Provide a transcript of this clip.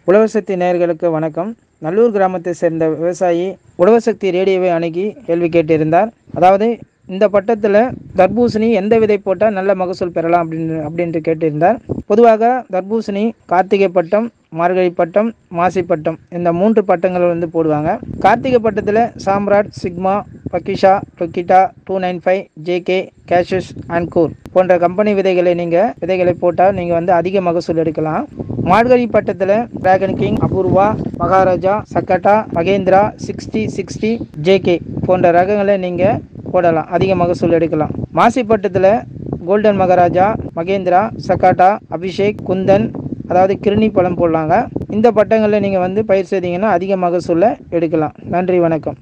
உழவர் சக்தி நேயர்களுக்கு வணக்கம் நல்லூர் கிராமத்தை சேர்ந்த விவசாயி உழவர் சக்தி ரேடியோவை அணுகி கேள்வி கேட்டிருந்தார் அதாவது இந்த பட்டத்தில் தர்பூசணி எந்த விதை போட்டால் நல்ல மகசூல் பெறலாம் அப்படின்னு அப்படின்ட்டு கேட்டிருந்தார் பொதுவாக தர்பூசணி கார்த்திகை பட்டம் மார்கழி பட்டம் மாசி பட்டம் இந்த மூன்று பட்டங்கள் வந்து போடுவாங்க கார்த்திகை பட்டத்தில் சாம்ராட் சிக்மா பக்கிஷா டொக்கிட்டா டூ நைன் ஃபைவ் ஜேகே கேஷஸ் அண்ட் கூர் போன்ற கம்பெனி விதைகளை நீங்கள் விதைகளை போட்டால் நீங்கள் வந்து அதிக மகசூல் எடுக்கலாம் மார்கழி பட்டத்தில் dragon king Apoorva Maharaja Sakata Mahendra sixty sixty J K போன்ற ரகங்களை நீங்கள் போடலாம் அதிக மகசூல் எடுக்கலாம் மாசி பட்டத்தில் கோல்டன் மகாராஜா மகேந்திரா சக்காட்டா அபிஷேக் குந்தன் அதாவது கிருணி பழம் போடலாங்க இந்த பட்டங்களில் நீங்கள் வந்து பயிர் செய்தீங்கன்னா அதிக மகசூலை எடுக்கலாம் நன்றி வணக்கம்